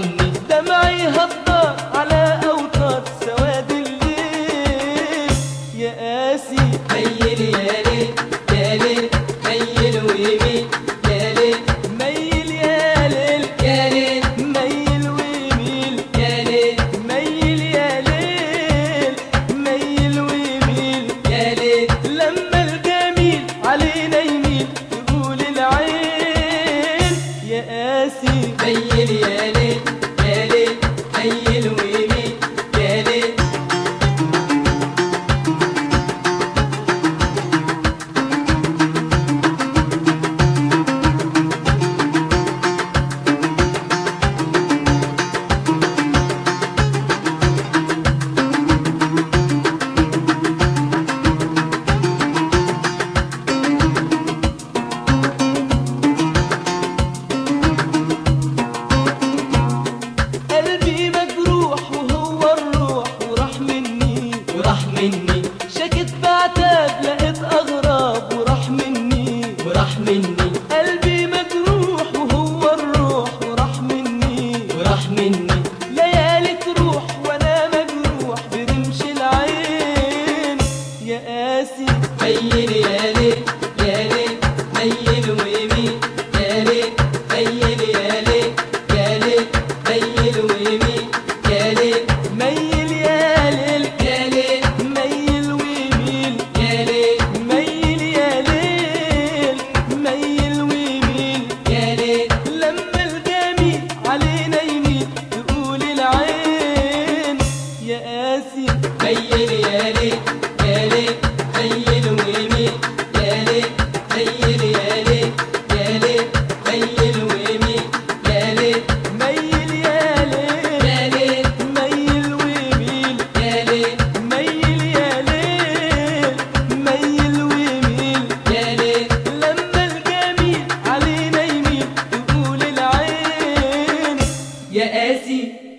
ارحمني دمعي هطار على أوتار سواد الليل يا قاسي ميل يا ليل يا ليل ميل ويميل يا ليل ميل يا ليل يا ليل ميل ويميل يا ليل ميل يا ليل ميل ويميل يا ليل لما الجميل علينا يميل تقول العين يا قاسي ميل يا ليل يا ليل ميل ويميل يا ليل قلبي مجروح وهو الروح وراح مني وراح مني شكت بعتاب لقيت اغراب وراح مني وراح مني قلبي مجروح وهو الروح وراح مني وراح مني ليالي تروح وانا مجروح برمش العين يا قاسي ميل يا ليل يا ليل ميل ويميل يا ليل ميل يا ليل يا ليل ميل ويميل يا ليل ميل يا ليل يا ليل ميل ويميل يا ليل ميل يا ليل ميل ويميل يا ليل لما الجميل علينا يميل تقول العين يا قاسي ميل يا ليل يا ليل ميل ويميل يا ليل ميل يا ليل يا ليل ميل ويميل يا ليل ميل يا ليل يا ليل ميل ويميل يا ليل ميل يا ليل ميل ويميل يا ليل لما الجميل علينا يميل تقول العين يا قاسي